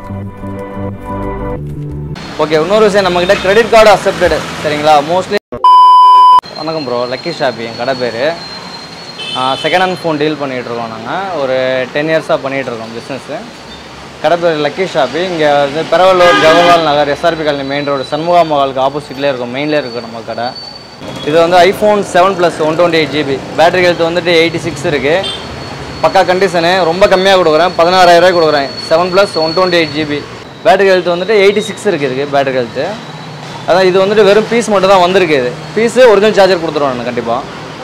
okay இன்னொரு விஷயம் நம்மக்கிட்ட கிரெடிட் கார்டு அக்செப்டடு சரிங்களா மோஸ்ட்லி வணக்கம் ப்ரோ லக்கி ஷாப்பி என் கடை பேர் செகண்ட் ஹேண்ட் ஃபோன் டீல் பண்ணிகிட்ருக்கோம் நாங்கள் ஒரு டென் இயர்ஸாக பண்ணிகிட்ருக்கோம் பிஸ்னஸ்ஸு கடை பேர் லக்கி ஷாப்பி இங்கே வந்து Peravallur Jawaharlal Nagar SRP colony main road Shanmuga மகாலுக்கு ஆப்போசிட்லேயே இருக்கும் மெயின்லேயே இருக்குது நம்ம கடை இது வந்து iPhone seven plus one twenty eight GB battery health வந்துட்டு எயிட்டி சிக்ஸ் இருக்குது பக்கா கண்டிஷனு ரொம்ப கம்மியாக கொடுக்குறேன் பதினாறாயிரரூவாய் கொடுக்குறேன் seven plus one twenty eight GB battery health வந்துட்டு எயிட்டி சிக்ஸ் இருக்குது இதுக்கு பேட்டரி ஹெல்த்து அதான் இது வந்துட்டு வெறும் பீஸ் மட்டும் தான் வந்திருக்கு இது பீஸு ஒரிஜினல் சார்ஜர் கொடுத்துருவாங்க கண்டிப்பாக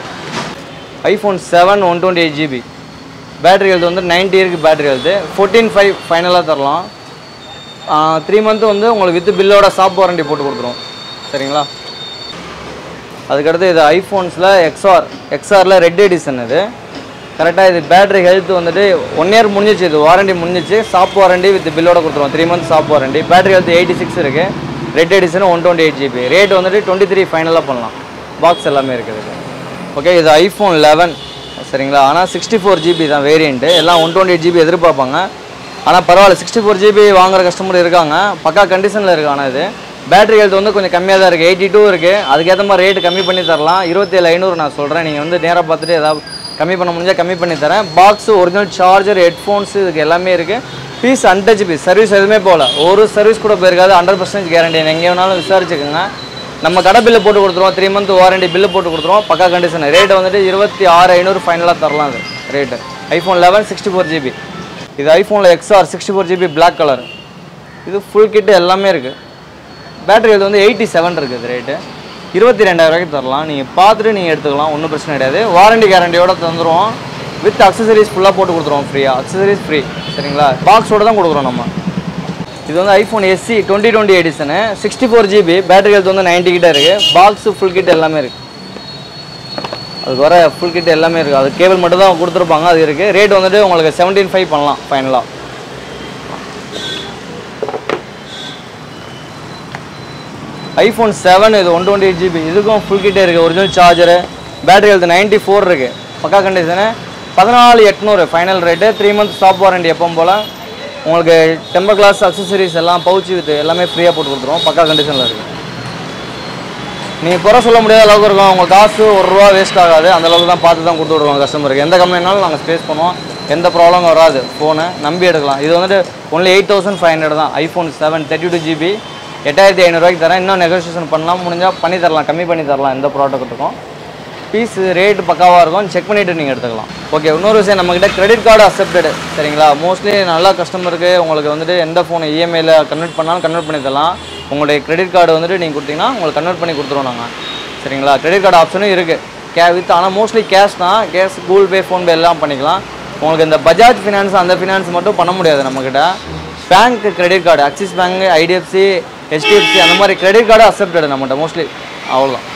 iPhone seven one twenty eight GB battery health வந்து 90 இருக்குது பேட்டரி ஹெல்த்து ஃபோர்டீன் ஃபைவ் ஃபைனலாக தரலாம் த்ரீ மந்த் வந்து உங்களுக்கு வித் பில்லோட சாப் வாரண்டி போட்டு கொடுத்துருவோம் சரிங்களா அதுக்கடுத்து இது ஐஃபோன்ஸில் எக்ஸ்ஆர் எக்ஸ்ஆரில் ரெட் எடிஷன் இது கரெக்டாக இது பேட்டரி ஹெல்த் வந்துட்டு ஒன் இயர் முடிஞ்சிச்சு இது வாரண்டி முடிஞ்சிச்சு சாப் வாரண்டி வித் பில்லோட கொடுத்துருவோம் three month shop warranty battery health eighty six இருக்குது red edition one twenty eight GB rate வந்துட்டு டுவெண்ட்டி த்ரீ ஃபைனலாக பண்ணலாம் பாக்ஸ் எல்லாமே இருக்குது இது ஓகே இது ஐஃபோன் லெவன் சரிங்களா ஆனால் சிக்ஸ்டி ஃபோர் ஜிபி தான் வேரியண்ட்டு எல்லாம் ஒன் டுவெண்ட்டி எயிட் ஜிபி எதிர்பார்ப்பாங்க ஆனால் பரவாயில்ல சிக்ஸ்டி ஃபோர் ஜிபி வாங்குற கஸ்டமர் இருக்காங்க பக்கா கண்டிஷனில் இருக்கு ஆனால் இது பேட்டரி ஹெல்த் வந்து கொஞ்சம் கம்மியாக தான் இருக்குது எயிட்டி டூ இருக்குது அதுக்கேற்ற மாதிரி ரேட்டு கம்மி பண்ணி தரலாம் இருபத்தேழு ஐநூறு நான் சொல்கிறேன் நீங்கள் வந்து நேராக பார்த்துட்டு ஏதாவது கம்மி பண்ண முடிஞ்சால் கம்மி பண்ணி தரேன் பாக்ஸ் ஒரிஜினல் சார்ஜர் ஹெட்ஃபோன்ஸ் இதுக்கு எல்லாமே இருக்குது பீஸ் அன்டச் பீஸ் சர்வீஸ் எதுவுமே போகல ஒரு சர்வீஸ் கூட போயிருக்காது ஹண்ட்ரட் பர்சன்டேஜ் கேரண்டி எங்கே வேணாலும் விசாரிச்சுக்கோங்க நம்ம கடை பில்லு போட்டு கொடுத்துருவோம் த்ரீ மந்த் வாரண்டி பில்லு போட்டு கொடுத்துருவோம் பக்கா கண்டிஷன் ரேட் வந்துட்டு இருபத்தி ஆறு ஐநூறு ஃபைனலாக தரலாம் அது rate iPhone eleven sixty four GB இது ஐஃபோனில் XR sixty four GB black colour இது ஃபுல் கிட்டு எல்லாமே இருக்குது பேட்டரி இது வந்து எயிட்டி செவன் இருக்குது ரேட்டு இருபத்தி ரெண்டாயிரம் ரூபாய்க்கு தரலாம் நீங்கள் பார்த்துட்டு நீங்கள் எடுத்துக்கலாம் ஒன்றும் பிரச்சனை கிடையாது வாரண்டி கேரண்டியோட தந்துடுவோம் வித் அக்சசரிஸ் ஃபுல்லாக போட்டு கொடுத்துருவோம் ஃப்ரீயாக அக்சசரிஸ் ஃப்ரீ சரிங்களா பாக்ஸோட தான் கொடுக்குறோம் நம்ம இது வந்து iPhone SE twenty twenty edition sixty four GB battery health வந்து 90 கிட்ட இருக்குது பாக்ஸ் ஃபுல் கிட் எல்லாமே இருக்குது அதுக்கு வர ஃபுல் கிட் எல்லாமே இருக்குது அது கேபிள் மட்டும் தான் கொடுத்துருப்பாங்க அது இருக்குது ரேட் வந்துட்டு உங்களுக்கு செவன்டீன் ஃபைவ் பண்ணலாம் ஃபைனலாக ஐஃபோன் செவன் இது ஒன் டுவெண்ட்டி எயிட் ஜிபி இதுக்கும் ஃபுல் கிட்டே இருக்குது original charger battery health ninety four இருக்குது பக்கா கண்டிஷனு பதினாலு எட்நூறு final rate three month shop warranty எப்பவும் போல் உங்களுக்கு டெம்பர் கிளாஸ் அக்சசரிஸ் எல்லாம் பவுச் வித் எல்லாமே ஃப்ரீயாக போட்டு கொடுத்துருவோம் பக்கா கண்டிஷனில் இருக்குது நீங்கள் குறை சொல்ல முடியாத அளவுக்கு இருக்கும் உங்கள் காசு ஒரு ரூபா வேஸ்ட் ஆகாது அந்த அளவுக்கு தான் பார்த்து தான் கொடுத்து விடுவோம் கஸ்டமருக்கு எந்த கம்பெனினாலும் நாங்கள் ஸ்பேஸ் பண்ணுவோம் எந்த ப்ராப்ளமும் வராது ஃபோனை நம்பி எடுக்கலாம் இது வந்துட்டு only eight thousand five hundred தான் iPhone seven thirty two GB எட்டாயிரத்தி ஐநூறுரூவாய்க்கு தரேன் இன்னும் நெகோசியேஷன் பண்ணலாம் முடிஞ்சால் பண்ணி தரலாம் கம்மி பண்ணி தரலாம் எந்த ப்ராடக்ட்டுக்கும் பீஸ் ரேட் பக்காவாக இருக்கும் செக் பண்ணிவிட்டு நீங்கள் எடுத்துக்கலாம் ஓகே இன்னொரு விஷயம் நம்மக்கிட்ட கிரெடிட் கார்டு அக்செப்டடு சரிங்களா மோஸ்ட்லி நல்ல கஸ்டமருக்கு உங்களுக்கு வந்துட்டு எந்த ஃபோன் இஎம்ஐயில் கன்வெர்ட் பண்ணாலும் கன்வெர்ட் பண்ணி தரலாம் உங்களுடைய கிரெடிட் கார்டு வந்துட்டு நீங்கள் கொடுத்தீங்கன்னா உங்களுக்கு கன்வெர்ட் பண்ணி கொடுத்துருவோம் நாங்கள் சரிங்களா கிரெடிட் கார்டு ஆப்ஷனும் இருக்குது கே வித் ஆனால் மோஸ்ட்லி கேஷ் தான் கேஷ் கூகுள் பே ஃபோன்பே எல்லாம் பண்ணிக்கலாம் உங்களுக்கு இந்த பஜாஜ் ஃபினான்ஸ் அந்த ஃபினான்ஸ் மட்டும் பண்ண முடியாது நம்மக்கிட்ட bank credit card Axis Bank IDFC HDFC அந்த மாதிரி கிரெடிட் கார்டு அக்செப்டடு நம்மகிட்ட மோஸ்ட்லி அவ்வளோதான்